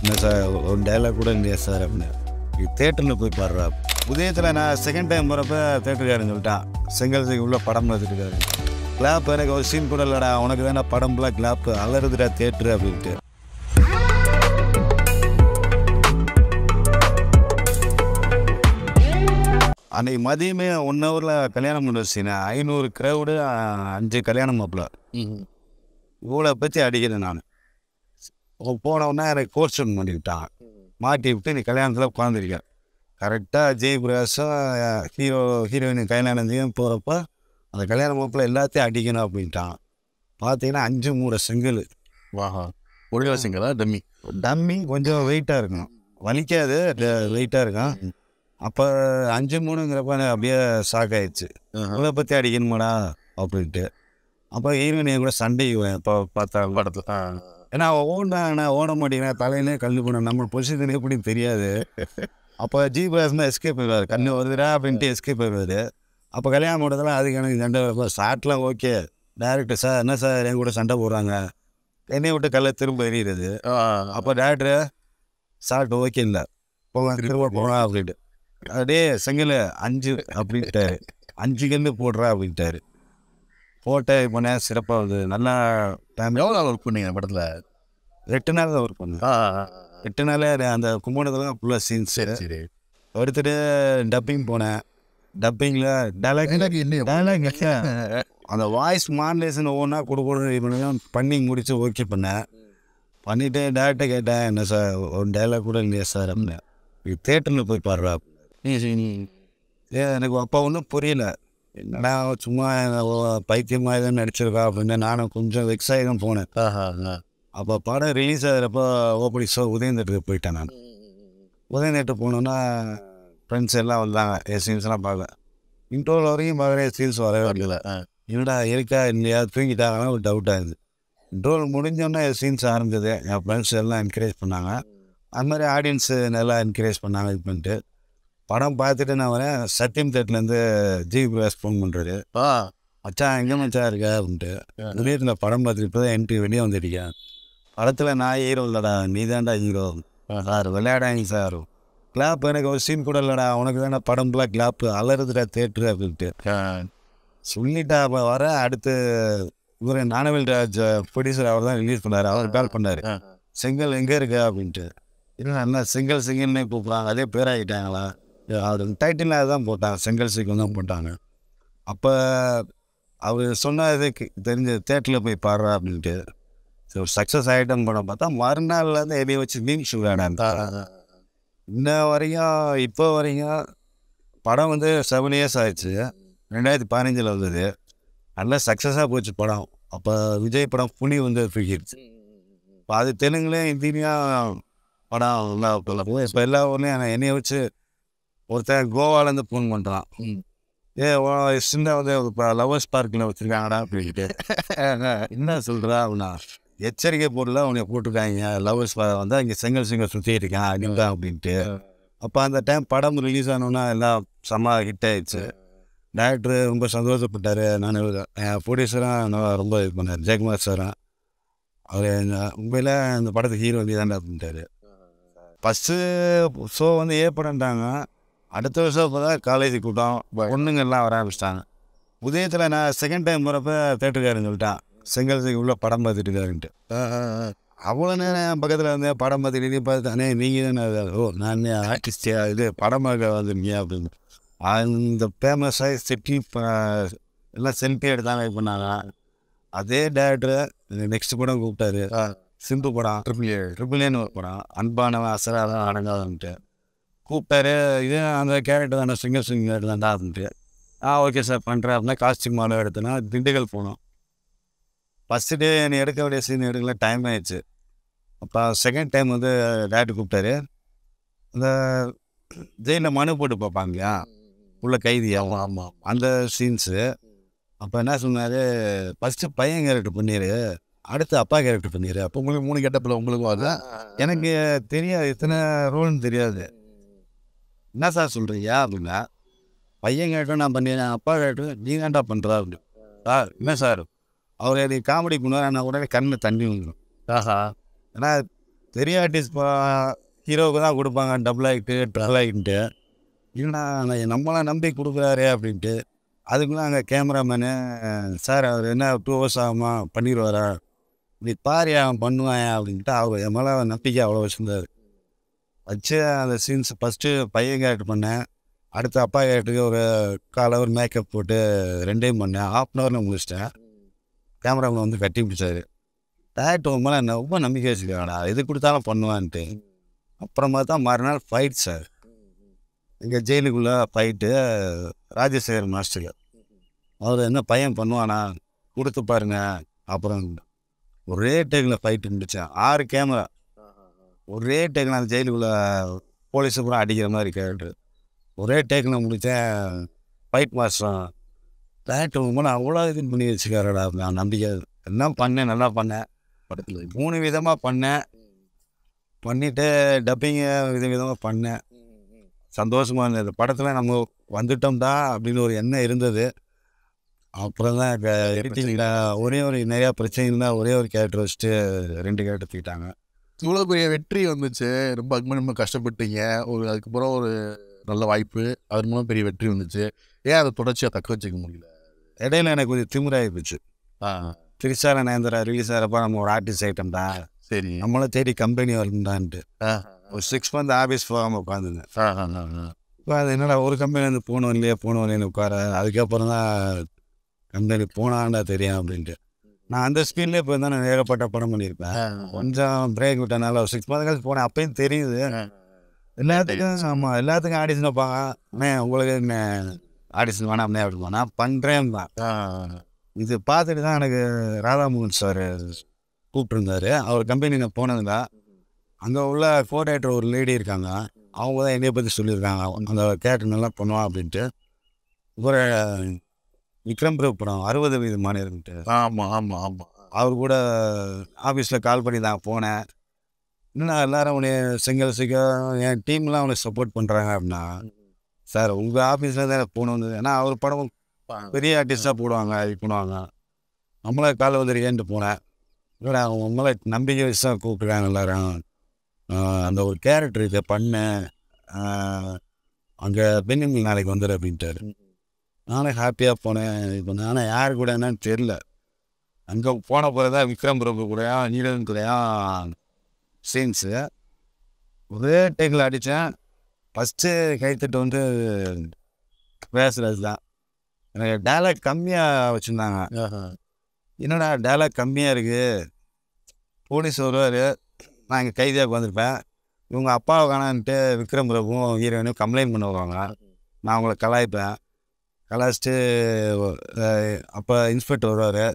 என்ன சார் ஒரு டைலாக் கூட இல்லையா சார் அப்படின்னு தேட்டரில் போய் பாடுறா உதயத்தில் நான் செகண்ட் டைம் போகிறப்ப தேட்டருக்காரன் சொல்லிட்டான் செங்கல் சிங் உள்ள படம் பார்த்துருக்காரு கிளாப் எனக்கு ஒரு சீன் கூட இல்லைடா உனக்கு தானே படம் ஃபுல்லாக கிளாப் அலறுதுடா தேட்டரு அப்படின்ட்டு அன்னைக்கு மதியமே ஒன் ஹவரில் கல்யாணம் பண்ணி வச்சுனேன் ஐநூறு க்ரௌடு அஞ்சு கல்யாணம் மாப்பிள்ள இவ்வளோ பற்றி அடிக்கிறேன் நான் போனவுடனே எனக்கு கோர்ஷன் பண்ணிவிட்டான் மாட்டி விட்டு நீ கல்யாணத்தில் உட்காந்துருக்கேன் கரெக்டாக ஜெய் பிரகாஷும் ஹீரோ ஹீரோயின் கல்யாணத்தையும் போகிறப்ப அந்த கல்யாண மாப்பிள்ள எல்லாத்தையும் அடிக்கணும் அப்படின்ட்டான் பார்த்தீங்கன்னா அஞ்சு மூட செங்கல் வாஹா ஒளிவா சிங்களா டம்மி டம்மி கொஞ்சம் வெயிட்டாக இருக்கணும் வலிக்காது வெயிட்டாக இருக்கும் அப்போ அஞ்சு மூணுங்கிறப்ப எனக்கு அப்படியே ஷாக் ஆயிடுச்சு இவளை பற்றி அடிக்கணுமாடா அப்படின்ட்டு அப்போ ஹீரோயின் என் கூட சண்டை இப்போ பார்த்தா படத்தில் ஆ ஏன்னா அவன் ஓடினா நான் ஓட மாட்டேங்கிறேன் தலையிலே கல் பண்ண நம்ம பொசிஷன் எப்படி தெரியாது அப்போ ஜி பிரகாஷ்மா எஸ்கேப் போயிடுவார் கண்ணு வருதுடா அப்படின்ட்டு எஸ்கேப் போயிடுவார் அப்போ கல்யாணம் பண்ணுறதுலாம் அதுக்கு எனக்கு சண்டை வரப்போ ஷார்ட்லாம் ஓகே டேரக்டர் சார் என்ன சார் என் கூட சண்டை போடுறாங்க என்னை விட்டு கல்லை திரும்ப எறிகிறது ஆ அப்போ டேரக்டர் ஷார்ட் ஓகே இல்லை போங்க திரும்ப போகலாம் அப்படின்ட்டு அப்படியே செங்கல் அஞ்சு அப்படின்ட்டாரு அஞ்சு கல்லு போடுறா அப்படின்ட்டாரு போட்ட இப்போ நேரம் சிறப்பாக வந்து நல்லா ஃபேமிலி எவ்வளோ நாள் ஒர்க் பண்ணீங்க படத்தில் எட்டு நாள் தான் ஒர்க் பண்ணேன் ஆ எட்டு நாள் அந்த கும்பகோணத்தில் தான் ஃபுல்லாக சீன்ஸ் சரி சரி எடுத்துட்டு டப்பிங் போனேன் டப்பிங்கில் டைலாக் எனக்கு என்ன டைலாக் அந்த வாய்ஸ் மாடுலேஷன் ஒவ்வொன்றா கொடுக்கணும் பண்ணி முடிச்சு ஓகே பண்ணேன் பண்ணிவிட்டு டேரக்டர் கேட்டேன் என்ன சார் ஒரு டைலாக் கூட இல்லையா சார் அப்படின்னு தேட்டரில் போய் பாடுறா நீ சரி நீ ஏ எனக்கு அப்போ ஒன்றும் புரியல என்னடா அவன் சும்மா பைத்தியமாக தான் நடிச்சிருக்கா அப்படின்னு நானும் கொஞ்சம் வெக்ஸ் ஆகி தான் போனேன் ஆஹா ஆ அப்போ படம் ரிலீஸ் ஆகிறப்போ ஓப்படி ஷோ உதயந்தட்டுக்கு போயிட்டேன் நான் உதயநேட்டு போனோன்னா ஃப்ரெண்ட்ஸ் எல்லாம் வந்தாங்க என் சீன்ஸ்லாம் பார்க்க இன்டர்வல் வரைக்கும் பார்க்குறேன் சீன்ஸ் வரவே வரல வரல ஆ என்னடா இருக்கா இல்லையா தூங்கிட்டாங்கன்னா ஒரு டவுட் ஆகுது இன்டர்வல் முடிஞ்சோடனே என் சீன்ஸ் ஆரம்பிச்சது என் ஃப்ரெண்ட்ஸ் எல்லாம் என்கரேஜ் பண்ணாங்க அது மாதிரி ஆடியன்ஸு நல்லா என்கரேஜ் பண்ணாங்க இது பண்ணிட்டு படம் பார்த்துட்டு நான் வரேன் சத்யம் தேட்டர்லேருந்து ஜி பிரகாஷ் ஃபோன் பண்ணுறாரு ஆ மச்சான் எங்கே மச்சான் இருக்க அப்படின்ட்டு திடீர்னு படம் பார்த்துட்டு இப்போ தான் என்ட்ரி வெளியே வந்துருக்கேன் படத்தில் நான் ஹீரோ இல்லைடா நீ தான்டா ஹீரோ சார் விளையாடாங்க சார் கிளாப் எனக்கு ஒரு சீன் கூட இல்லைடா உனக்கு தானே படம் ஃபுல்லாக கிளாப்பு அலறுதுடா தேட்ரு அப்படின்ட்டு ஆ சொல்லிட்டா அப்போ வர அடுத்து இவர் ஞானவேல் ராஜ் ப்ரொடியூசர் அவர் தான் ரிலீஸ் பண்ணார் அவர் கால் பண்ணார் ஆ. செங்கல் எங்கே இருக்கு அப்படின்ட்டு இல்லை என்ன செங்கல் செங்கல்னே கூப்பிட்றாங்க அதே பேராகிட்டாங்களா அது டைட்டில் அதுதான் போட்டாங்க செங்கல் சிங்கல் தான் போட்டாங்க அப்போ அவர் சொன்னதுக்கு தெரிஞ்ச தேட்டரில் போய் பாடுறா அப்படின்ட்டு ஸோ சக்ஸஸ் ஆகிட்டோம் படம் பார்த்தா மறுநாள்லேருந்து எதையும் வச்சு மீன்ஸ் விளையாடாங்க இன்ன வரையும் இப்போ வரையும் படம் வந்து செவன் இயர்ஸ் ஆயிடுச்சு ரெண்டாயிரத்தி பதினஞ்சில் வந்தது நல்லா சக்ஸஸாக போச்சு படம் அப்போ விஜய் படம் புனி வந்து தூக்கிடுச்சு இப்போ அது தெலுங்குலேயும் ஹிந்திலையும் படம் நல்லா போகும் இப்போ எல்லா ஊர்லேயும் நான் என்னைய வச்சு ஒருத்தன் கோவாலேருந்து ஃபோன் பண்ணுறான் ம். ஏ சின்ன வந்து இப்போ லவர்ஸ் பார்க்கில் வச்சுருக்காங்கடா அப்படின்ட்டு என்ன சொல்கிறா அப்படின்னா எச்சரிக்கை பொருள் அவனை போட்டிருக்காங்க லவர்ஸ் வந்து இங்கே செங்கல் செங்கல் சுற்றிட்டு இருக்கேன் அப்படின்றான் அப்படின்ட்டு அப்போ அந்த டைம் படம் ரிலீஸ் ஆனோன்னா எல்லாம் செம்ம ஹிட் ஆயிடுச்சு டேரக்டர் ரொம்ப சந்தோஷப்பட்டார் நான் என் ப்ரொடியூசரும் ரொம்ப இது பண்ணார் ஜெயக்குமார் சாரும் அவர் உண்மையில் அந்த படத்துக்கு ஹீரோ வந்து தாண்டா அப்படின்ட்டாரு ஃபஸ்ட்டு ஷோ வந்து ஏ படம்ட்டாங்க அடுத்த வருஷம் இப்போ தான் காலேஜ் கூட்டம் பொண்ணுங்க எல்லாம் வர ஆரம்பிச்சிட்டாங்க உதயத்தில் நான் செகண்ட் டைம் போகிறப்ப தேட்டருக்காரன் சொல்லிட்டான் செங்கல் சிங் உள்ள படம் பார்த்துட்டு இருக்காருன்ட்டு அவ்வளோ நேரம் என் பக்கத்தில் வந்து படம் பார்த்துட்டு நீ பார்த்து அண்ணே நீங்கள் தானே அது?" ஓ நான் ஆர்டிஸ்டியா இது படம் பார்க்க வந்துருக்கீங்க அப்படின்னு அந்த ஃபேமஸாக செட்டி எல்லாம் செல்ஃபி எடுத்தாங்க இது பண்ணாங்க அதே டேரக்டர் நெக்ஸ்ட் படம் கூப்பிட்டாரு சிம்பு படம் ட்ரிபிள் ஏ ட்ரிபிள் ஏன்னு ஒரு படம் அன்பானவன் அசராதான் அடங்காதன்ட்டு கூப்பிட்டாரு இது அந்த கேரக்டர் தானே சிங்கர் சிங்கர் தான்டா அப்படின்ட்டு ஆ ஓகே சார் பண்ணுறேன் அப்படின்னா காஸ்டியூம் மாடல் எடுத்தேன்னா திண்டுக்கல் போனோம் ஃபஸ்ட்டு டே என்னை எடுக்க வேண்டிய சீன் எடுக்கல டைம் ஆயிடுச்சு அப்போ செகண்ட் டைம் வந்து டேரக்டர் கூப்பிட்டாரு இந்த ஜெயிலில் மனு போட்டு பார்ப்பாங்க இல்லையா உள்ள கைதியா ஆமாம் ஆமாம் அந்த சீன்ஸு அப்போ என்ன சொன்னார் ஃபஸ்ட்டு பையன் கேரக்டர் பண்ணிடு அடுத்து அப்பா கேரக்டர் பண்ணிடு அப்போ உங்களுக்கு மூணு கெட்டப்பில் உங்களுக்கும் வருது எனக்கு தெரியாது இத்தனை ரோல்னு தெரியாது என்ன சார் சொல்கிறீங்க அப்படின்னா பையன் கேரக்டர் நான் பண்ணிடுறேன் அப்பா கேரக்டர் நீ தான்டா பண்ணுறா அப்படின்னு சார் என்ன சார் அவர் நீ காமெடி பண்ணுவார் நான் உடனே கண்ணில் தண்ணி வந்துடும் ஆஹா ஏன்னா பெரிய ஆர்டிஸ்ட் ஹீரோவுக்கு தான் கொடுப்பாங்க டபுள் ஆகிட்டு ட்ரபிள் ஆகிட்டு இல்லைண்ணா நான் நம்மளாம் நம்பி கொடுக்குறாரு அப்படின்ட்டு அதுக்குள்ளே அங்கே கேமராமேனு சார் அவர் என்ன டூ ஹவர்ஸ் ஆகுமா பண்ணிடுவாரா நீ பாரு அவன் பண்ணுவான் அப்படின்ட்டு அவர் என் மேலே நம்பிக்கை அவ்வளோ வச்சுருந்தாரு வச்சு அந்த சீன்ஸ் ஃபஸ்ட்டு பையன் கேரக்டர் பண்ணேன் அடுத்து அப்பா கேரக்டருக்கு ஒரு கால் ஹவர் மேக்கப் போட்டு ரெண்டையும் பண்ணேன் ஹாஃப் அன் ஹவரில் முடிச்சிட்டேன் கேமராமேன் வந்து கட்டி பிடிச்சாரு டேரக்டர் மேலே என்ன ரொம்ப நம்பிக்கை வச்சுருக்காடா எது கொடுத்தாலும் பண்ணுவான்ட்டு அப்புறமா தான் மறுநாள் ஃபைட் சார் இங்கே ஜெயிலுக்குள்ளே ஃபைட்டு ராஜசேகர் மாஸ்டர் அவர் என்ன பையன் பண்ணுவானா கொடுத்து பாருங்க அப்புறம் ஒரே டேக்கில் ஃபைட் இருந்துச்சேன் ஆறு கேமரா ஒரே டேக்கில் அந்த ஜெயிலுக்குள்ளே போலீஸு பூரா அடிக்கிற மாதிரி கேரக்டர் ஒரே டேக்கில் முடித்தேன் ஃபைட் மாஸ்டர் டேரக்டர் மேலே அவ்வளோ இது பண்ணி வச்சுக்காரடா நான் நம்பிக்கை எல்லாம் பண்ணேன் நல்லா பண்ணேன் படத்தில் மூணு விதமாக பண்ணேன் பண்ணிவிட்டு டப்பிங்கு வித விதமாக பண்ணேன் சந்தோஷமாக இருந்தது படத்தில் நம்ம வந்துட்டோம்டா அப்படின்னு ஒரு எண்ணம் இருந்தது அப்புறம் தான் எடிட்டிங்கில் ஒரே ஒரு நிறையா பிரச்சனைகள் தான் ஒரே ஒரு கேரக்டர் வச்சுட்டு ரெண்டு கேரக்டர் தூக்கிட்டாங்க இவ்வளோ பெரிய வெற்றி வந்துச்சு ரொம்ப அதுக்கு ரொம்ப கஷ்டப்பட்டீங்க ஒரு அதுக்கப்புறம் ஒரு நல்ல வாய்ப்பு அது மூலம் பெரிய வெற்றி வந்துச்சு ஏன் அதை தொடர்ச்சியாக தக்க வச்சுக்க முடியல இடையில எனக்கு கொஞ்சம் திமிராகி போச்சு ஆ திருச்சால நேந்திரா ரிலீஸ் ஆகிறப்ப நம்ம ஒரு ஆர்டிஸ்ட் ஐட்டம்டா சரி நம்மளும் தேடி கம்பெனி வரணும்டான்ட்டு ஆ ஒரு சிக்ஸ் மந்த் ஆஃபீஸ் போகாமல் உட்காந்துருந்தேன் ஆ ஆ ஆ, ஆ. இப்போ அது என்னடா ஒரு கம்பெனிலேருந்து போனோம் இல்லையா போனோம் இல்லைன்னு உட்கார அதுக்கப்புறம் தான் கம்பெனி போனாண்டா தெரியும் அப்படின்ட்டு நான் அந்த ஸ்பீட்லேயே இப்போ தான் நான் ஏகப்பட்ட படம் பண்ணியிருப்பேன் கொஞ்சம் பிரேக் விட்டனால ஒரு சிக்ஸ் மந்த் கழிச்சு போனேன் அப்பயும் தெரியுது எல்லாத்துக்கும் ஆமாம் எல்லாத்துக்கும் ஆடிஷன் வைப்பாங்க அண்ணே உங்களுக்கு என்ன ஆடிஷன் வேணாம்னே அப்படின்னு நான் பண்ணுறேன் தான் ஆ, இது பார்த்துட்டு தான் எனக்கு ராதாமோகன் சார் கூப்பிட்டுருந்தாரு அவர் கம்பெனி நான் போனதுல அங்கே உள்ள கோஆர்டினேட்டர் ஒரு லேடி இருக்காங்க அவங்க தான் என்னைய பற்றி சொல்லியிருக்காங்க அந்த கேரக்டர் நல்லா பண்ணுவான் அப்படின்ட்டு ஒரு விக்ரம் பிரபு படம் அறுபது வயது மாநிலன்ட்டு ஆமா ஆமா ஆமா அவர் கூட ஆஃபீஸில் கால் பண்ணி தான் போனேன் இன்னும் எல்லாரும் உன்னை செங்கல் சீக்கிரம் என் டீம்லாம் அவனுக்கு சப்போர்ட் பண்ணுறாங்க அப்படின்னா சார் உங்கள் ஆஃபீஸில் தான் போகணும் ஏன்னா அவர் படம் பெரிய ஆர்டிஸ்டாக போடுவாங்க இது பண்ணுவாங்க நம்மளே காலை வந்துருக்கேன்ட்டு போனேன் இல்லைடா அவங்க உங்களை நம்பிக்கை வச்சு தான் கூப்பிட்டுருக்காங்க எல்லாரும் ஆஹ் அந்த ஒரு கேரக்டர் இதை பண்ணேன் அங்கே பெண்ணில் நாளைக்கு வந்துடு அப்படின்ட்டாரு நானே ஹாப்பியாக போனேன் இப்போ நானே யார் கூட என்னன்னு தெரில அங்கே போன பிறகு தான் விக்ரம் பிரபு கூடயா நீலன் கூடயா சீன்ஸு ஒரே டேக்கில் அடித்தேன் ஃபஸ்ட்டு கைத்தட்டு வந்து பேசுறது தான் எனக்கு டேலாக் கம்மியாக வச்சுருந்தாங்க ஆஹா. என்னடா டேலாக் கம்மியாக இருக்குது போலீஸ் வருவார் நான் இங்கே கைதியாக உட்காந்துருப்பேன் இவங்க அப்பாவை காணான்ட்டு விக்ரம் பிரபுவும் ஹீரோயினும் கம்ப்ளைண்ட் பண்ண வருவாங்க நான் அவங்கள கலாய்ப்பேன் கலாய்ச்சிட்டு அஹ், அப்போ இன்ஸ்பெக்டர் வருவார்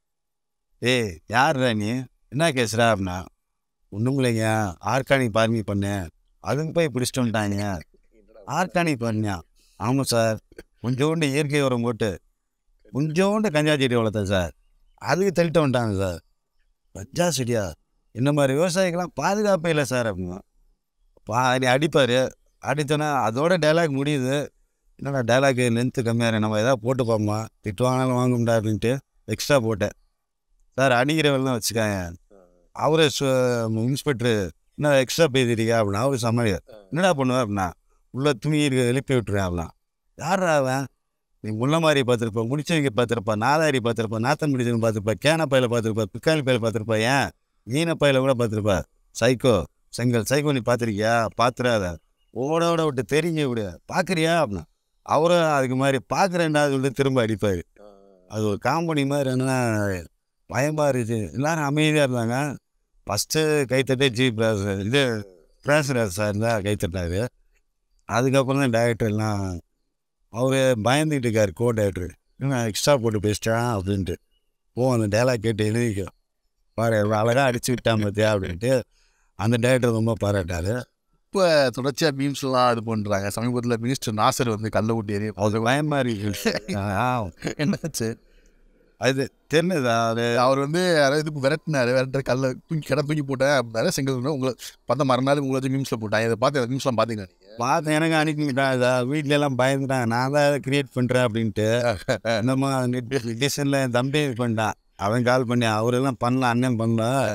ஏய் யார்டா நீ என்ன கேசுடா அப்படின்னா ஒன்றும் இல்லைங்க ஆர்கானிக் பார்மி பண்ணேன் அதுக்கு போய் பிடிச்சிட்டு வந்துட்டாங்க ஆர்கானிக் பண்ணியா ஆமாம் சார் கொஞ்சோண்டு இயற்கை உரம் போட்டு கொஞ்சோண்டு கஞ்சா செடி வளர்த்தேன் சார் அதுக்கு தள்ளிட்டு வந்துட்டாங்க சார் கஞ்சா செடியா இந்த மாதிரி விவசாயிக்கெல்லாம் பாதுகாப்பே இல்லை சார் அப்படின்னா பா நீ அடிப்பார் அடித்தோன்னா அதோட டைலாக் முடியுது என்னடா டைலாக் லென்த்து கம்மியாக இருக்கு நம்ம எதாவது போட்டு பார்ப்போமா திட்டு வாங்கினாலும் வாங்கும்டா அப்படின்ட்டு எக்ஸ்ட்ரா போட்டேன் சார் அடிக்கிறவெல்லாம் வச்சுக்காங்க அவரே இன்ஸ்பெக்டர் என்ன எக்ஸ்ட்ரா பேசிருக்கா அப்படின்னா அவரு சமாளியா என்னடா பண்ணுவேன் அப்படின்னா உள்ள துணி இருக்கு எழுப்பி விட்டுறேன் அப்படின்னா யாரா அவன் நீ முள்ள மாதிரி பார்த்துருப்ப முடிச்சவங்க பார்த்துருப்பா நாதாரி பார்த்துருப்பா நாத்தன் முடிச்சவங்க பார்த்துருப்பா கேன பையில பார்த்துருப்பா பிக்காளி பையில பார்த்துருப்பா ஏன் மீன பையில கூட பார்த்துருப்பா சைக்கோ செங்கல் சைக்கோ நீ பார்த்துருக்கியா பார்த்துறாத ஓட ஓட விட்டு தெரிஞ்ச விடு பார்க்குறியா அப்படின்னா அவரும் அதுக்கு மாதிரி பார்க்குறேன்டா சொல்லிட்டு திரும்ப அடிப்பார் அது ஒரு காமெடி மாதிரி என்னன்னா பயமாக இருந்துச்சு எல்லாரும் அமைதியாக இருந்தாங்க ஃபஸ்ட்டு கைத்தட்டே ஜி பிராஸ் இது பிராசராஜ் சார் தான் கைத்தட்டாரு அதுக்கப்புறம் தான் டேரக்டர் எல்லாம் அவர் பயந்துக்கிட்டு இருக்கார் கோ டேரக்டர் என்ன எக்ஸ்ட்ரா போட்டு பேசிட்டான் அப்படின்ட்டு ஓ அந்த டைலாக் கேட்டு எழுதிக்கோ பாரு இவ்வளோ அழகாக அடிச்சு விட்டான் பார்த்தியா அப்படின்ட்டு அந்த டேரக்டர் ரொம்ப பாராட்டாரு இப்போ தொடர்ச்சியாக மீம்ஸ்லாம் இது பண்ணுறாங்க சமீபத்தில் மினிஸ்டர் நாசர் வந்து கல்ல ஊட்டி எறிய அவருக்கு பயமாக இருக்கு ஆ, என்னாச்சு அது தெரிஞ்சதா அது அவர் வந்து யாராவது இது விரட்டினாரு விரட்டுற கல்ல தூக்கி கிட தூக்கி போட்டேன் அப்படின்னாரு செங்கல் உங்களை பார்த்தா மறுநாள் உங்களை வச்சு மீம்ஸில் போட்டாங்க இதை பார்த்து மீம்ஸ்லாம் பார்த்தீங்க நீங்கள் பார்த்து எனக்கு அனுப்பிட்டான் இதை வீட்ல எல்லாம் பயந்துட்டாங்க நான் தான் கிரியேட் பண்ணுறேன் அப்படின்ட்டு நம்ம டிசைனில் என் தம்பி இது பண்ணிட்டான் அவன் கால் பண்ணி அவரெல்லாம் பண்ணலாம் அண்ணன் பண்ணலாம்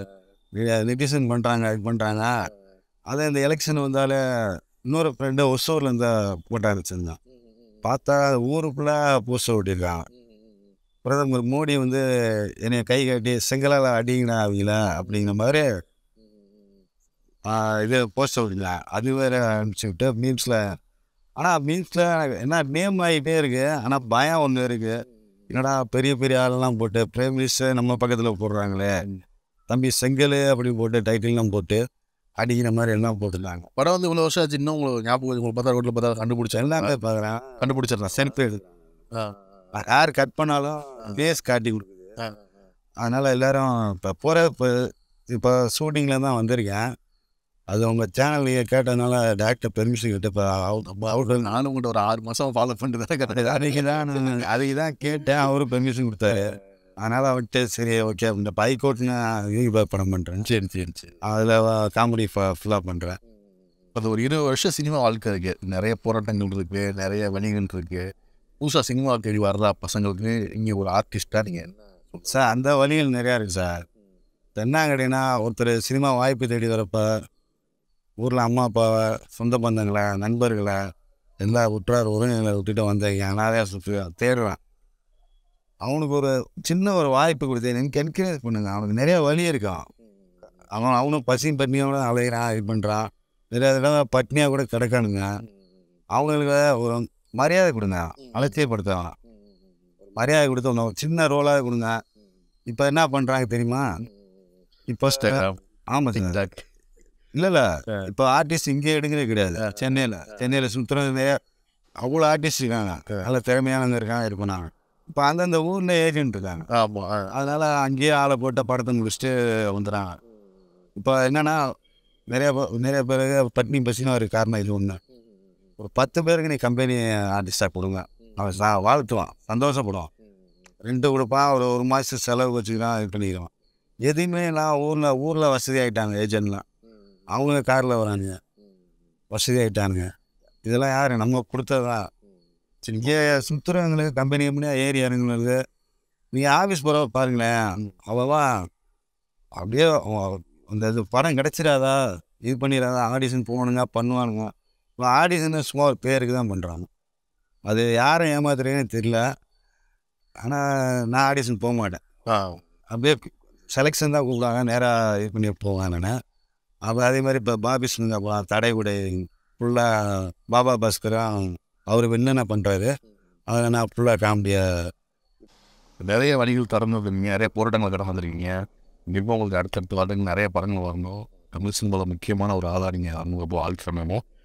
நெட்டிசன் பண்ணுறாங்க இது பண்ணுறாங்க அதே இந்த எலெக்ஷன் வந்தாலே இன்னொரு ஃப்ரெண்டு ஒசூரில் இந்த போட்டோ அனுப்பிச்சிருந்தான் பார்த்தா ஊருக்குள்ளே போஸ்டர் ஓட்டியிருக்காங்க பிரதமர் மோடி வந்து என்னை கை கட்டி செங்கலால் அடிங்கடா அவங்கள அப்படிங்கிற மாதிரி ஆ, இது போஸ்டர் ஓட்டிங்களா அது வேறு அனுப்பிச்சி விட்டு மீம்ஸில் ஆனால் மீம்ஸில் என்ன நேம் ஆகிட்டே இருக்கு ஆனால் பயம் ஒன்று இருக்குது என்னடா பெரிய பெரிய ஆளெல்லாம் போட்டு பிரைம் மினிஸ்டர் நம்ம பக்கத்தில் போடுறாங்களே தம்பி செங்கல் அப்படி போட்டு டைட்டில்லாம் போட்டு அடிக்கிற மாதிரி எல்லாம் போட்டுருந்தாங்க படம் வந்து இவ்வளோ வருஷம் ஆச்சு இன்னும் உங்களுக்கு ஞாபகம் உங்களுக்கு பார்த்தா ரோட்டில் பார்த்தா கண்டுபிடிச்சேன் எல்லாமே பார்க்குறேன் கண்டுபிடிச்சிடலாம் செல்ஃபி எடுத்து யார் கட் பண்ணாலும் ஃபேஸ் காட்டி கொடுக்குது அதனால் எல்லாரும் இப்போ போகிற இப்போ இப்போ ஷூட்டிங்கில் தான் வந்திருக்கேன் அது உங்கள் சேனல்லையே கேட்டதுனால டேரக்டர் பெர்மிஷன் கிட்ட இப்போ அவுட் நானும் உங்கள்கிட்ட ஒரு ஆறு மாதம் ஃபாலோ பண்ணிட்டு தான் கரெக்டாக அதுக்கு தான் நான் அதுக்கு தான் கேட்டேன் அவரும் பெர்மிஷன் கொடுத்தாரு அதனால் அவர்கிட்ட சரி ஓகே இந்த பைக்கோட்னு யூடியூப் படம் பண்ணுறேன் சரி சரி சரி அதில் காமெடி ஃபுல்லாக பண்ணுறேன் அது ஒரு இருபது வருஷம் சினிமா வாழ்க்கை இருக்கு நிறைய போராட்டங்கள் இருக்கு நிறைய வணிகங்கள் இருக்கு புதுசாக சினிமா தேடி வர்றா பசங்களுக்கு இங்கே ஒரு ஆர்டிஸ்டாக நீங்கள் என்ன சொல்லுங்க சார் அந்த வழிகள் நிறையா இருக்குது சார் தென்னாங்கடினா ஒருத்தர் சினிமா வாய்ப்பு தேடி வரப்ப ஊரில் அம்மா அப்பாவை சொந்த பந்தங்களை நண்பர்களை எல்லா உற்றார் உறவினர்களை விட்டுட்டு வந்தீங்க அனாதையாக சுற்றி தேடுவேன் அவனுக்கு ஒரு சின்ன ஒரு வாய்ப்பு கொடுத்து எனக்கு என்கரேஜ் பண்ணுங்க அவனுக்கு நிறைய வழி இருக்கான் அவன் அவனும் பசியும் பட்னியோட அலைகிறான் இது பண்ணுறான் நிறைய தடவை பட்னியாக கூட கிடக்கானுங்க அவங்களுக்கு ஒரு மரியாதை கொடுங்க அலட்சியப்படுத்துவாங்க மரியாதை கொடுத்து ஒன்று சின்ன ரோலாக கொடுங்க இப்போ என்ன பண்ணுறாங்க தெரியுமா இப்போ ஆமாம் சார் TikTok. இல்லை இல்லை இப்போ ஆர்டிஸ்ட் இங்கே எடுக்கிறதே கிடையாது சென்னையில் சென்னையில் சுற்றுறது அவ்வளோ ஆர்டிஸ்ட் இருக்காங்க நல்ல திறமையானவங்க இருக்காங்க இது பண்ணாங்க இப்போ அந்தந்த ஊரில் ஏஜென்ட் இருக்காங்க ஆமா ஆ. அதனால் அங்கேயே ஆளை போட்ட படத்தை முடிச்சுட்டு வந்துடுறாங்க இப்போ என்னன்னா நிறைய பே- நிறைய பேருக்கு பட்னி பசினா ஒரு காரணம் இது ஒன்று ஒரு பத்து பேருக்கு நீ கம்பெனி ஆர்டிஸ்டாக கொடுங்க அவன் சா வாழ்த்துவான் சந்தோஷப்படுவான் ரெண்டு கொடுப்பான் ஒரு ஒரு மாதம் செலவு வச்சுக்கிறான் இது பண்ணிக்கிறான் எதுவுமே நான் ஊரில் ஊரில் வசதி ஆகிட்டாங்க ஏஜென்ட்லாம் அவங்க காரில் வரானுங்க வசதி ஆகிட்டானுங்க இதெல்லாம் யார் நம்ம கொடுத்ததா சரி இங்கே சுற்றுறவங்களுக்கு கம்பெனி கம்பெனியாக ஏறி இறங்குனது நீங்கள் ஆஃபீஸ் போகிற பாருங்களேன் அவவா அப்படியே அவன் அந்த இது படம் கிடச்சிடாதா இது பண்ணிடாதா ஆடிஷன் போகணுங்க பண்ணுவானுங்க இப்போ ஆடிஷன் சும்மா ஒரு பேருக்கு தான் பண்ணுறாங்க அது யாரை ஏமாத்துறேன்னு தெரியல ஆனால் நான் ஆடிஷன் போக மாட்டேன் ஆ. அப்படியே செலெக்ஷன் தான் கூப்பிடுவாங்க நேராக இது பண்ணி போவேன் நான் அப்போ அதே மாதிரி இப்போ பாபி சிங்க தடைகுடை ஃபுல்லாக பாபா பாஸ்கரும் அவர் என்னென்ன பண்ணுறாரு அதில் நான் ஃபுல்லாக காமெடியாக நிறைய வழிகள் திறந்துருக்கீங்க நிறைய போராட்டங்கள் கடந்து வந்திருக்கீங்க இப்போ உங்களுக்கு அடுத்தடுத்த வருடங்கள் நிறைய படங்கள் வரணும் தமிழ் சினிமாவில் முக்கியமான ஒரு ஆளாக நீங்கள் அவங்க வாழ்க்கை